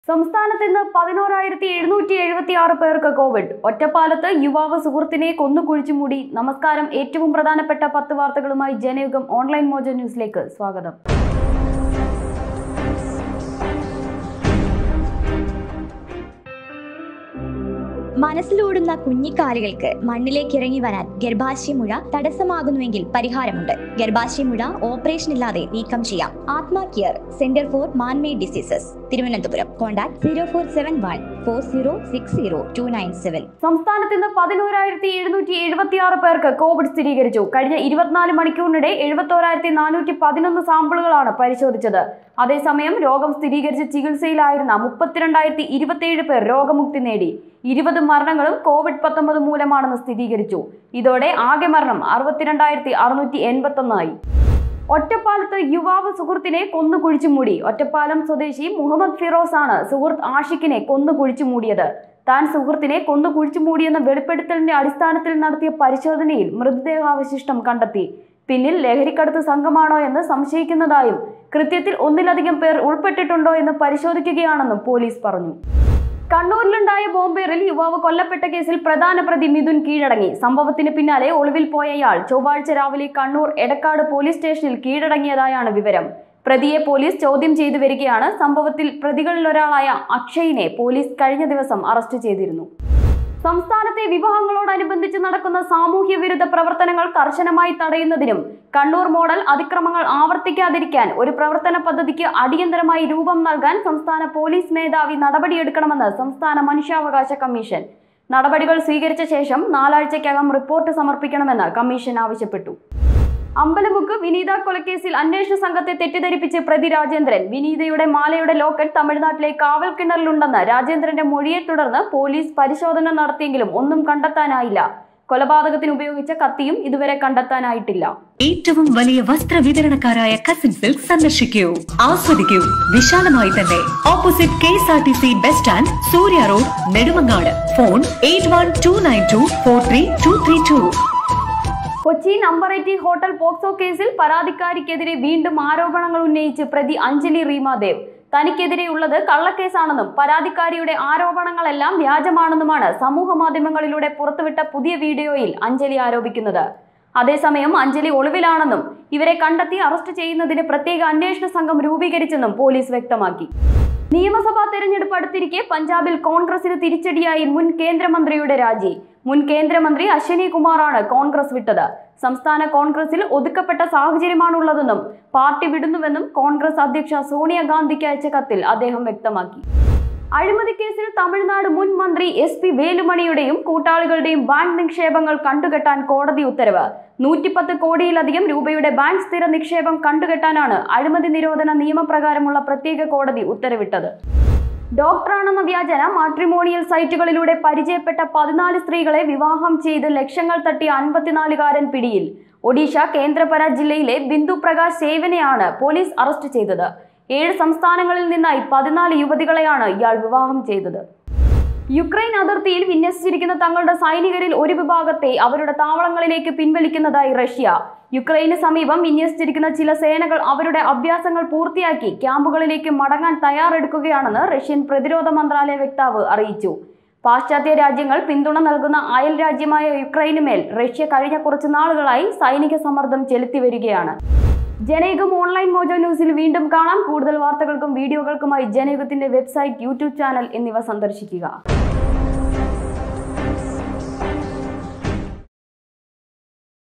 സംസ്ഥാനത്ത് ഇന്ന് പതിനോരായിരത്തി എഴുന്നൂറ്റി എഴുപത്തി ആറ് പേർക്ക് കോവിഡ് ഒറ്റപ്പാലത്ത് യുവാവ് സുഹൃത്തിനെ കൊന്നു കുഴിച്ചുമൂടി നമസ്കാരം ഏറ്റവും പ്രധാനപ്പെട്ട പത്ത് വാർത്തകളുമായി ജനയുഗം ഓൺലൈൻ മോജോ ന്യൂസിലേക്ക് സ്വാഗതം മനസ്സിലോടുന്ന കുഞ്ഞിക്കാലുകൾക്ക് മണ്ണിലേക്ക് ഇറങ്ങി വരാൻ ഗർഭാശയമുഴ തടസ്സമാകുന്നുവെങ്കിൽ പരിഹാരമുണ്ട് ഗർഭാശയമുഴ ഓപ്പറേഷൻ ഇല്ലാതെ നീക്കം ചെയ്യാം Athma care centre for manmade diseases Thiruvananthapuram contact zero four seven one four zero six zero two nine seven സംസ്ഥാനത്ത് ഇന്ന് പതിനോരായിരത്തി എഴുന്നൂറ്റി എഴുപത്തി ആറ് പേർക്ക് കോവിഡ് സ്ഥിരീകരിച്ചു കഴിഞ്ഞ ഇരുപത്തിനാല് മണിക്കൂറിനിടെ എഴുപത്തോരായിരത്തി നാനൂറ്റി പതിനൊന്ന് സാമ്പിളുകളാണ് പരിശോധിച്ചത് അതേസമയം രോഗം സ്ഥിരീകരിച്ച് ചികിത്സയിലായിരുന്ന മുപ്പത്തിരണ്ടായിരത്തി ഇരുപത്തിയേഴ് പേർ രോഗമുക്തി നേടി ഇരുപത് മരണങ്ങളും കോവിഡ് പത്തൊമ്പത് മൂലമാണെന്ന് സ്ഥിരീകരിച്ചു ഇതോടെ ആകെ മരണം അറുപത്തിരണ്ടായിരത്തി അറുന്നൂറ്റി എൺപത്തൊന്നായി ഒറ്റപ്പാലത്ത് യുവാവ് സുഹൃത്തിനെ കൊന്നു കുഴിച്ചു മൂടി ഒറ്റപ്പാലം സ്വദേശി മുഹമ്മദ് ഫിറോസ് ആണ് സുഹൃത്ത് ആഷിഖിനെ കൊന്നു കുഴിച്ചു മൂടിയത് താൻ സുഹൃത്തിനെ കൊന്നു കുഴിച്ചു മൂടിയെന്ന വെളിപ്പെടുത്തലിന്റെ അടിസ്ഥാനത്തിൽ നടത്തിയ പരിശോധനയിൽ മൃതദേഹാവശിഷ്ടം കണ്ടെത്തി പിന്നിൽ ലഹരിക്കടത്ത് സംഘമാണോ എന്ന് സംശയിക്കുന്നതായും കൃത്യത്തിൽ ഒന്നിലധികം പേർ ഉൾപ്പെട്ടിട്ടുണ്ടോ എന്ന് പരിശോധിക്കുകയാണെന്നും പോലീസ് പറഞ്ഞു കണ്ണൂരിലുണ്ടായ ബോംബേറിൽ യുവാവ് കൊല്ലപ്പെട്ട കേസിൽ പ്രധാന പ്രതി മിഥുൻ കീഴടങ്ങി സംഭവത്തിന് പിന്നാലെ ഒളിവിൽ പോയയാൾ ചൊവ്വാഴ്ച രാവിലെ കണ്ണൂർ എടക്കാട് പോലീസ് സ്റ്റേഷനിൽ കീഴടങ്ങിയതായാണ് വിവരം പ്രതിയെ പോലീസ് ചോദ്യം ചെയ്തു വരികയാണ് സംഭവത്തിൽ പ്രതികളിലൊരാളായ അക്ഷയിനെ പോലീസ് കഴിഞ്ഞ ദിവസം അറസ്റ്റ് ചെയ്തിരുന്നു സംസ്ഥാനത്തെ വിവാഹങ്ങളോടനുബന്ധിച്ച് നടക്കുന്ന സാമൂഹ്യ വിരുദ്ധ പ്രവർത്തനങ്ങൾ കർശനമായി തടയുന്നതിനും കണ്ണൂർ മോഡൽ അതിക്രമങ്ങൾ ആവർത്തിക്കാതിരിക്കാൻ ഒരു പ്രവർത്തന പദ്ധതിക്ക് അടിയന്തരമായി രൂപം നൽകാൻ സംസ്ഥാന പോലീസ് മേധാവി നടപടിയെടുക്കണമെന്ന് സംസ്ഥാന മനുഷ്യാവകാശ കമ്മീഷൻ നടപടികൾ സ്വീകരിച്ച ശേഷം നാലാഴ്ചയ്ക്കകം റിപ്പോർട്ട് സമർപ്പിക്കണമെന്ന് കമ്മീഷൻ ആവശ്യപ്പെട്ടു അമ്പലമുക്ക് വിനീത കൊലക്കേസിൽ അന്വേഷണ സംഘത്തെ തെറ്റിദ്ധരിപ്പിച്ച് പ്രതി രാജേന്ദ്രൻ വിനീതയുടെ മാലയുടെ ലോക്കറ്റ് തമിഴ്നാട്ടിലെ കാവൽ കിണറിലുണ്ടെന്ന് രാജേന്ദ്രന്റെ മൊഴിയെ തുടർന്ന് പോലീസ് പരിശോധന നടത്തിയെങ്കിലും ഒന്നും കണ്ടെത്താനായില്ല കൊലപാതകത്തിന് ഉപയോഗിച്ച കത്തിയും ഇതുവരെ കണ്ടെത്താനായിട്ടില്ല ഏറ്റവും വലിയ വസ്ത്ര വിതരണക്കാരായ കസിൻ സിൽക്ക് സന്ദർശിക്കൂ ആസ്വദിക്കൂ വിശാലമായി തന്നെ opposite K S R T C bus stand Surya road Nedumangad phone eight one two nine two four three two three two Kochi number eighty hotel POCSO കേസിൽ പരാതിക്കാരിക്കെതിരെ വീണ്ടും ആരോപണങ്ങൾ ഉന്നയിച്ച് പ്രതി അഞ്ജലി റീമാദേവ് തനിക്കെതിരെയുള്ളത് കള്ളക്കേസാണെന്നും പരാതിക്കാരിയുടെ ആരോപണങ്ങളെല്ലാം വ്യാജമാണെന്നുമാണ് സമൂഹ മാധ്യമങ്ങളിലൂടെ പുറത്തുവിട്ട പുതിയ വീഡിയോയിൽ അഞ്ജലി ആരോപിക്കുന്നത് അതേസമയം അഞ്ജലി ഒളിവിലാണെന്നും ഇവരെ കണ്ടെത്തി അറസ്റ്റ് ചെയ്യുന്നതിന് പ്രത്യേക അന്വേഷണ സംഘം രൂപീകരിച്ചെന്നും പോലീസ് വ്യക്തമാക്കി നിയമസഭാ തെരഞ്ഞെടുപ്പ് അടുത്തിരിക്കെ പഞ്ചാബിൽ കോൺഗ്രസിന് തിരിച്ചടിയായി മുൻ കേന്ദ്രമന്ത്രിയുടെ രാജി മുൻ കേന്ദ്രമന്ത്രി അശ്വനി കുമാറാണ് കോൺഗ്രസ് വിട്ടത് സംസ്ഥാന കോൺഗ്രസിൽ ഒതുക്കപ്പെട്ട സാഹചര്യമാണുള്ളതെന്നും പാർട്ടി വിടുന്നുവെന്നും കോൺഗ്രസ് അധ്യക്ഷ സോണിയാഗാന്ധിക്ക് അയച്ച കത്തിൽ അദ്ദേഹം വ്യക്തമാക്കി അഴിമതി കേസിൽ തമിഴ്നാട് മുൻ മന്ത്രി എസ് പി വേലുമണിയുടെയും കൂട്ടാളികളുടെയും ബാങ്ക് നിക്ഷേപങ്ങൾ കണ്ടുകെട്ടാൻ കോടതി ഉത്തരവ് നൂറ്റിപ്പത്ത് കോടിയിലധികം രൂപയുടെ ബാങ്ക് സ്ഥിര നിക്ഷേപം കണ്ടുകെട്ടാനാണ് അഴിമതി നിരോധന നിയമപ്രകാരമുള്ള പ്രത്യേക കോടതി ഉത്തരവിട്ടത് ഡോക്ടറാണെന്ന വ്യാജന മാട്രിമോണിയൽ സൈറ്റുകളിലൂടെ പരിചയപ്പെട്ട പതിനാല് സ്ത്രീകളെ വിവാഹം ചെയ്ത് ലക്ഷങ്ങൾ തട്ടിയ അൻപത്തിനാലുകാരൻ പിടിയിൽ ഒഡീഷ കേന്ദ്രപര ജില്ലയിലെ ബിന്ദു പ്രകാശ് സേവനെയാണ് പോലീസ് അറസ്റ്റ് ചെയ്തത് ഏഴ് സംസ്ഥാനങ്ങളിൽ നിന്നായി പതിനാല് യുവതികളെയാണ് ഇയാൾ വിവാഹം ചെയ്തത് യുക്രൈൻ അതിർത്തിയിൽ വിന്യസിച്ചിരിക്കുന്ന തങ്ങളുടെ സൈനികരിൽ ഒരു വിഭാഗത്തെ അവരുടെ താവളങ്ങളിലേക്ക് പിൻവലിക്കുന്നതായി റഷ്യ യുക്രൈന് സമീപം വിന്യസിച്ചിരിക്കുന്ന ചില സേനകൾ അവരുടെ അഭ്യാസങ്ങൾ പൂർത്തിയാക്കി ക്യാമ്പുകളിലേക്ക് മടങ്ങാൻ തയ്യാറെടുക്കുകയാണെന്ന് റഷ്യൻ പ്രതിരോധ മന്ത്രാലയ വക്താവ് അറിയിച്ചു പാശ്ചാത്യ രാജ്യങ്ങൾ പിന്തുണ നൽകുന്ന അയൽ രാജ്യമായ യുക്രൈനുമേൽ റഷ്യ കഴിഞ്ഞ കുറച്ചു നാളുകളായി സൈനിക സമ്മർദ്ദം ചെലുത്തി വരികയാണ് ജനയുഗം ഓൺലൈൻ മോജോ ന്യൂസിൽ വീണ്ടും കാണാം കൂടുതൽ വാർത്തകൾക്കും വീഡിയോകൾക്കുമായി ജനയുഗത്തിന്റെ വെബ്സൈറ്റ് യൂട്യൂബ് ചാനൽ എന്നിവ സന്ദർശിക്കുക